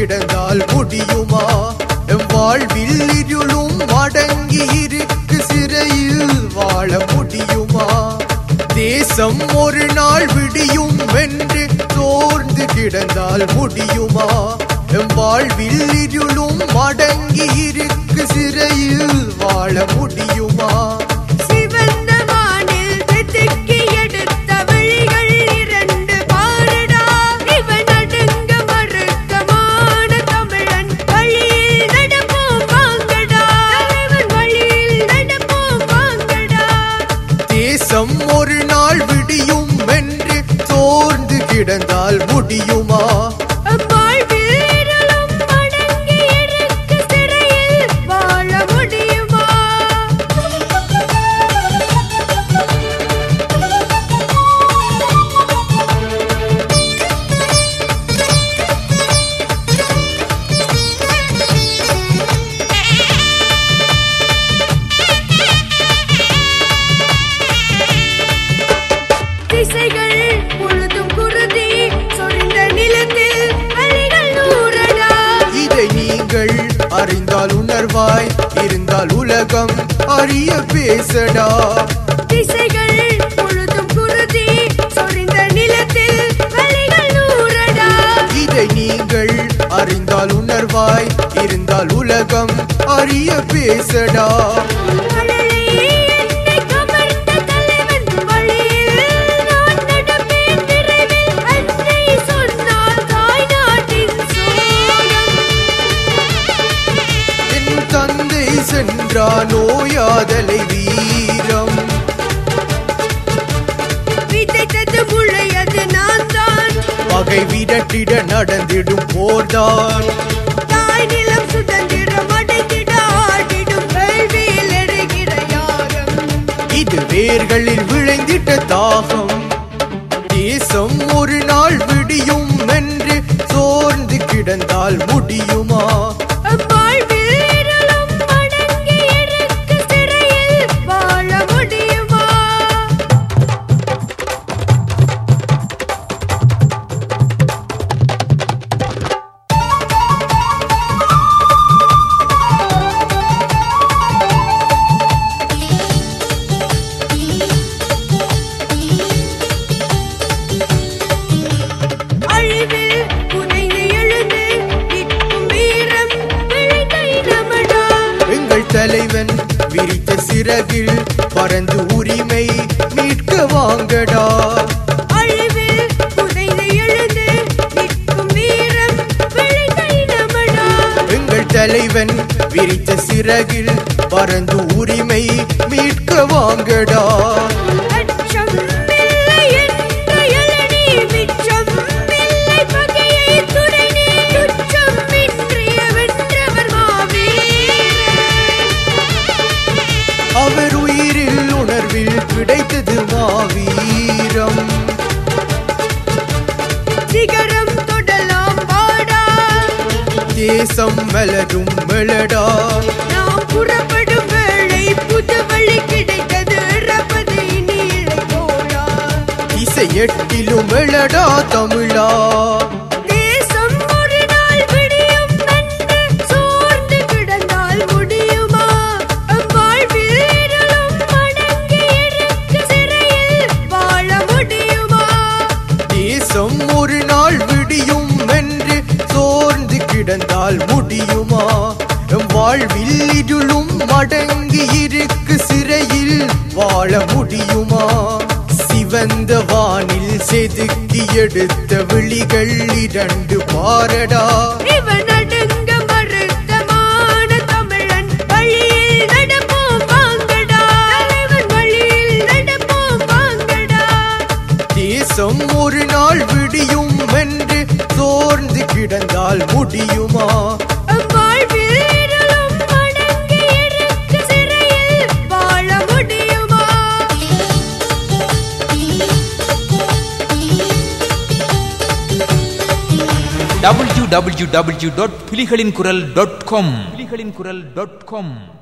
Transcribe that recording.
கிடந்தால் முடியுமா எம் வாழ்வில் இருளும் அடங்கி இருக்கு சிறையில் வாழ முடியுமா தேசம் ஒரு நாள் விடியும் என்று தோர்ந்து கிடந்தால் முடியுமா எம் வாழ்வில் இருளும் அடங்கி இருக்கு சிறையில் வாழ முடியுமா சிவந்த வானில் வெதுக்கி எடுத்த விழிகள் இரண்டு பாரடா இவன் நடுங்க மறுக்கமான தமிழன் வழியில் நடப்போம் வாங்கடா தலைவன் வழியில் நடப்போம் வாங்கடா தேசம் ஒரு நாள் விடியும் என்று தோர்ந்து கிடந்தால் முடியுமா வாழ்வில் இருளும் அடங்கி இருக்கு சிறையில் வாழ முடியுமா திசைகள் முழுதும் குருதி சொரிந்த நிலத்தில் வழிகள் நூறடா இதை நீங்கள் அறிந்தால் உணர்வாய் இருந்தால் உலகம் அறிய பேசடா திசைகள் முழுதும் குருதி சொரிந்த நிலத்தில் வழிகள் நூறடா இதை நீங்கள் அறிந்தால் உணர்வாய் இருந்தால் உலகம் அறிய பேசடா மழலை என்னை கவர்ந்த தலைவன் வழியில் நான் நடப்பேன் விரைவில் அன்னை சொன்னால் தாய் நாட்டின் சோகம் என் தந்தை சென்றா நோயாதலை வீரம் விதைத்தது முளையது நான் தான் பகை விரட்டிட நடந்திடும் போர்தான் தாய் நிலம் சுதந்திரம் அடைந்திட ஆடிடும் வேள்வியில் எரிகிற யாகம் இது வேர்களில் விளைந்திட்ட தாகம் தேசம் ஒரு நாள் விடியும் என்று சோர்ந்து கிடந்தால் முடியுமா வாழ்வில் இருளும் அடங்கி இருக்கு சிறையில் வாழ முடியுமா அழிவில் புதைந்து எழுந்து நிற்கும் வீரம் விளைந்த இனமடா எங்கள் தலைவன் விரித்த சிறகில் பறந்து உரிமை மீட்க வாங்கடா அழிவில் புதைந்து எழுந்து நிற்கும் வீரம் விளைந்த இனமடா எங்கள் தலைவன் விரித்த சிறகில் பறந்து உரிமை மீட்க வாங்கடா அச்சம் இல்லை என்ற எழனி மிச்சம் இல்லை பகையை துடைனி துச்சம் இன்றிய வென்றவர் மாவீரன் அவர் உயிரில் உணர்வில் கிடைத்தது மாவீரம் சிகரம் தொடலாம் பாடா தேசம் மலரும் மெளடா நாம் புறப்படும் வேளை புது வழி கிடைத்தது ரபதி நீளை போடா இசை எட்டிலும் மெளடா தமிழா தேசம் ஒரு நாள் விடியும் என்று சோர்ந்து கிடந்தால் முடியுமா வாழ்வில் இருளும் அடங்கி இருக்கு சிறையில் வாழ முடியுமா தேசம் ஒரு நாள் விடியும் என்று சோர்ந்து கிடந்தால் முடியுமா எம் வாழ்வில் இருளும் அடங்கி இருக்கு சிறையில் வாழ முடியுமா சிவந்த வானில் செதுக்கி எடுத்த விழிகள் இரண்டு பாரடா இவன் நடுங்க மறுத்தமான தமிழன் வழியில் நடப்போம் வாங்கடா தலைவன் வழியில் நடப்போம் வாங்கடா தேசம் ஒரு நாள் விடியும் என்று சோர்ந்து கிடந்தால் முடியுமா வாழ்வில் இருளும் அடங்கி இருக்கு சிறையில் வாழ முடியுமா டபிள்யூ டபிள்யூ டபிள்யூ டாட் புலிகளின் குரல் டாட் காம் புலிகளின் குரல் டாட் காம்